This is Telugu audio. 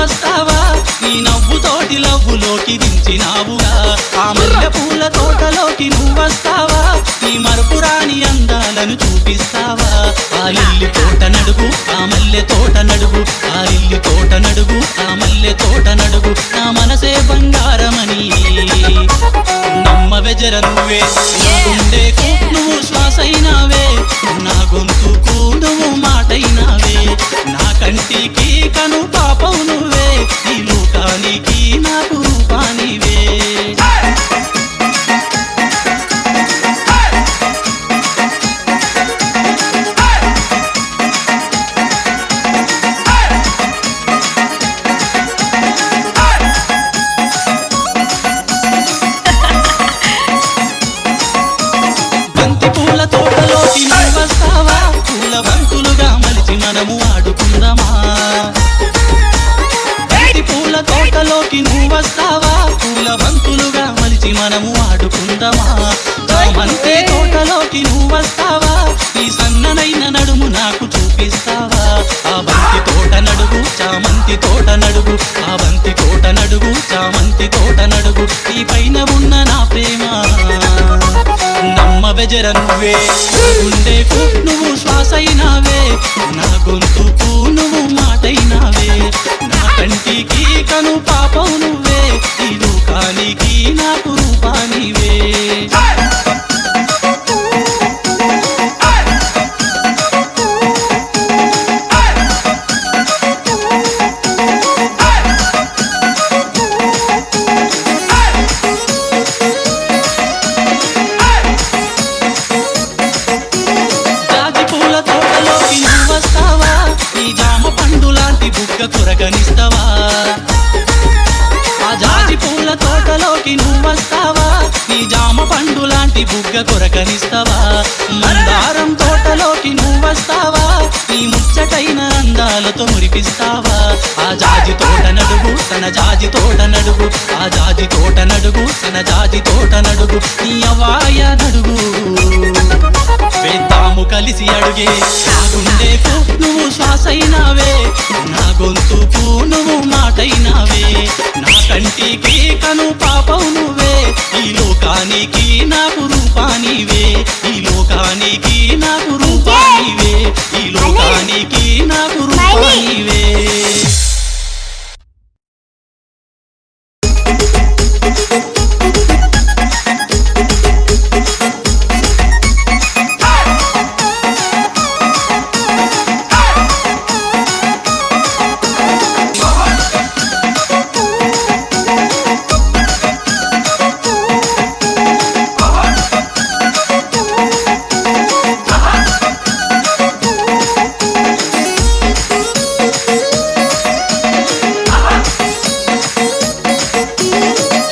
వస్తావా నీ నవ్వుతోటి లవ్వులోకి దించినావుగా ఆ మల్లె పూల తోటలోకి నువ్వొస్తావా నీ మరపురాని అందాలను చూపిస్తావా ఆ ఇల్లి తోట నడుగు ఆ మల్లె తోట నడుగు ఆ ఇల్లి తోట నడుగు ఆ మల్లె తోట నడుగు నా మనసే బంగారమని నమ్మవెజర నువ్వే నా గుండెకు నువ్వు శ్వాసైనావే నా గొంతుకు నువ్వు మాటైనావే నా కంటికి కను పాపవు నువ్వే ఈ లోకానికి నాకు రూపానివే బంతి పూల తోటలోకి నువ్వు వస్తావా పూల బంతులుగా మలిచి మనము ఆడుకుందామా బంతి పూల తోటలోకి నువ్వు వస్తావా పూల బంతులుగా మలిచి మనము ఆడుకుందామా చామంతి తోటలోకి నువ్వు వస్తావా ఈ సన్ననైన నడుము నాకు చూపిస్తావా ఆ బంతి తోట నడుగు చామంతి తోట నడుగు ఆ బంతి తోట నడుగు చామంతి తోట నడుగు ఈ పైన ఉన్న నా ప్రేమ నమ్మవెజర నువ్వే నా గుండెకు నువ్వు శ్వాసైనావే నా గొంతుకు నువ్వు మాటైనావే నా కంటికి కను పాపం నువ్వే ఈ లోకానికి నాకు రూపానివే జాజి పూల తోటలోకి నువ్వు వస్తావా ఈ జామ పండు లాంటి బుగ్గ కురగనిస్తావా ఆ జాజి పూల తోటలోకి నువ్వు వస్తావా నీ జామ పండు లాంటి బుగ్గ కొరకనిస్తావా మందారం తోటలోకి నువ్వు వస్తావా నీ ముచ్చటైన అందాలతో మురిపిస్తావా ఆ జాజి తోట నడుగు తన జాజి తోట నడుగు ఆ జాజి తోట నడుగు తన జాజి తోట నడుగు నీ అవాయ నడుగు వేద్దాము కలిసి అడుగే నా గుండెకు నువ్వు శ్వాసైనావే నా గొంతుకు నువ్వు మాటైనావే నా కంటికి కను పాపవు నువ్వే ఈ లోకానికి నాకు రూపానివే ఈ లోకానికి నాకు రూపానివే ఈ లోకానికి